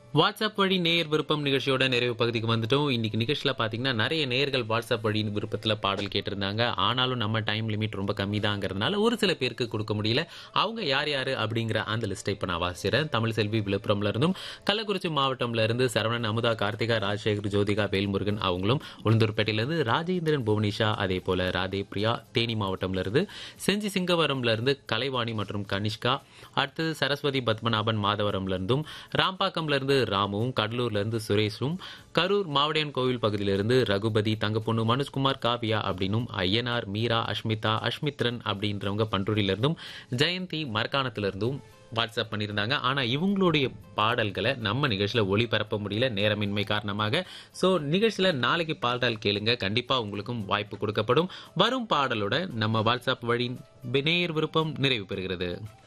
WhatsApp வழி நேயர் விருப்பம் நிகழ்ச்சியோட நிறைவு பகுதிக்கு வந்துட்டோம் இன்னைக்கு நிகழ்ச்சியில் பார்த்தீங்கன்னா நிறைய நேயர்கள் வாட்ஸ்அப் வழி விருப்பத்தில் பாடல் கேட்டிருந்தாங்க ஆனாலும் நம்ம டைம் லிமிட் ரொம்ப கம்மி தாங்கிறதுனால ஒரு சில பேருக்கு கொடுக்க முடியல அவங்க யார் யார் அப்படிங்கிற அந்த லிஸ்ட்டை இப்போ நான் வாசிக்கிறேன் தமிழ் செல்வி விழுப்புரம்ல இருந்தும் கள்ளக்குறிச்சி மாவட்டம்ல இருந்து சரவணன் அமுதா கார்த்திகா ராஜசேகர் ஜோதிகா வேல்முருகன் அவங்களும் உளுந்தூர்பேட்டையில இருந்து ராஜேந்திரன் புவனிஷா அதே போல ராதே பிரியா தேனி மாவட்டம்ல இருந்து செஞ்சி சிங்கவரம்ல இருந்து கலைவாணி மற்றும் கனிஷ்கா அடுத்தது சரஸ்வதி பத்மநாபன் மாதவரம்ல இருந்தும் ராம்பாக்கம்ல இருந்து ராமுவும் கடலூர்ல இருந்து சுரேஷும் கரூர் மாவடியான் கோவில் பகுதியிலிருந்து ரகுபதி தங்கப்பொண்ணு மனுஷ்குமார் காவியா அப்படின்னும் ஐயனார் மீரா அஷ்மிதா அஷ்மித்ரன் அப்படின்றவங்க பண்டூரில இருந்தும் ஜெயந்தி மரக்காணத்துல இருந்தும் வாட்ஸ்அப் பண்ணியிருந்தாங்க ஆனா இவங்களுடைய பாடல்களை நம்ம நிகழ்ச்சியில ஒளிபரப்ப முடியல நேரமின்மை காரணமாக சோ நிகழ்ச்சியில நாளைக்கு பாடல் கேளுங்க கண்டிப்பா உங்களுக்கும் வாய்ப்பு கொடுக்கப்படும் வரும் பாடலோட நம்ம வாட்ஸ்அப் வழி நேயர் விருப்பம் நிறைவு பெறுகிறது